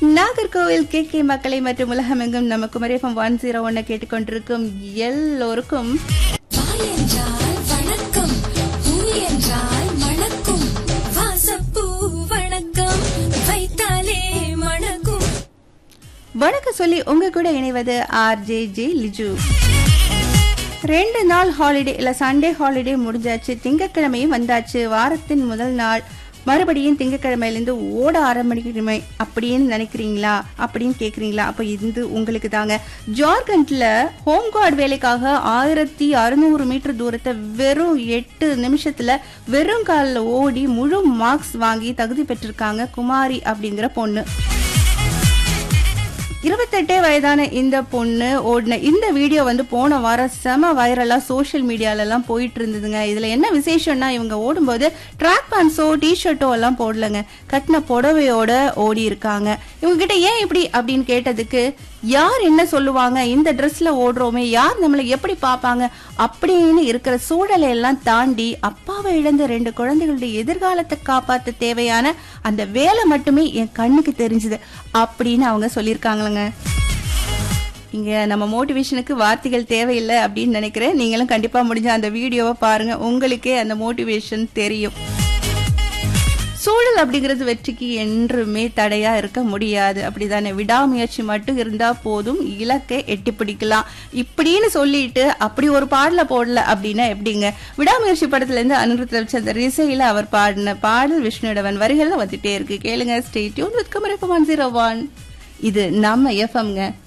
Nagercoil K K மக்களை மற்றும் உலகமெங்கும் நம்ம குமரேஃபம் ஒன் ஜீரோ ஒன்னை கேட்டுக்கொண்டிருக்கும் எல்லோருக்கும் வாய் என்றால் வணக்கம் பூ என்றால் மணக்கும் வாசப்பூ வணக்கம் வைத்தாலே மணக்கும் வணக்கம் சொல்லி உங்க கூட இணைவது ஆர் ஜே ஜே லிஜு ரெண்டு நாள் ஹாலிடே இல்ல சண்டே ஹாலிடே முடிஞ்சாச்சு திங்கட்கிழமையும் வந்தாச்சு வாரத்தின் முதல் நாள் மறுபடியும் திங்கட்கிழமையிலேருந்து ஓட ஆரம்பிக்கணுமே அப்படின்னு நினைக்கிறீங்களா அப்படின்னு கேட்குறீங்களா அப்போ இது உங்களுக்கு தாங்க ஜார்க்கண்ட்ல ஹோம் கார்டு வேலைக்காக ஆயிரத்தி அறுநூறு மீட்டர் தூரத்தை வெறும் எட்டு நிமிஷத்துல வெறும் காலில் ஓடி முழு மார்க்ஸ் வாங்கி தகுதி பெற்றிருக்காங்க குமாரி அப்படிங்கிற பொண்ணு இருபத்தெட்டே வயதான இந்த பொண்ணு ஓடின இந்த வீடியோ வந்து போன வாரம் செம வைரலா சோஷியல் மீடியால எல்லாம் போயிட்டு இருந்ததுங்க இதுல என்ன விசேஷம்னா இவங்க ஓடும்போது ட்ராக் பேண்ட்ஸோ டிஷர்ட்டோ எல்லாம் போடலங்க கட்டின புடவையோட ஓடி இருக்காங்க இவங்க கிட்ட ஏன் இப்படி அப்படின்னு கேட்டதுக்கு யார் என்ன சொல்லுவாங்க இந்த ட்ரெஸ்ல ஓடுறோமே யார் நம்மளை எப்படி பார்ப்பாங்க அப்படின்னு இருக்கிற சூழலை எல்லாம் தாண்டி அப்பாவை இழந்த ரெண்டு குழந்தைகளுடைய எதிர்காலத்தை காப்பாத்த தேவையான அந்த வேலை மட்டுமே என் கண்ணுக்கு தெரிஞ்சுது அப்படின்னு அவங்க சொல்லியிருக்காங்களங்க இங்க நம்ம மோட்டிவேஷனுக்கு வார்த்தைகள் தேவையில்லை அப்படின்னு நினைக்கிறேன் நீங்களும் கண்டிப்பா முடிஞ்ச அந்த வீடியோவை பாருங்க உங்களுக்கே அந்த மோட்டிவேஷன் தெரியும் சூழல் அப்படிங்கிறது வெற்றிக்கு என்றுமே தடையா இருக்க முடியாது அப்படிதானே விடாமுயற்சி மட்டும் இருந்தா போதும் இலக்கை எட்டி பிடிக்கலாம் இப்படின்னு சொல்லிட்டு அப்படி ஒரு பாடல போடல அப்படின்னா எப்படிங்க விடாமுயற்சி படத்துல இருந்து அனிருத் ரவிச்சந்தர் இசையில அவர் பாடின பாடல் விஷ்ணுடவன் வரிகள்ல வந்துட்டே இருக்கு கேளுங்க stay tune with Qamar FM one zero one இது நம்ம எஃப்எம்ங்க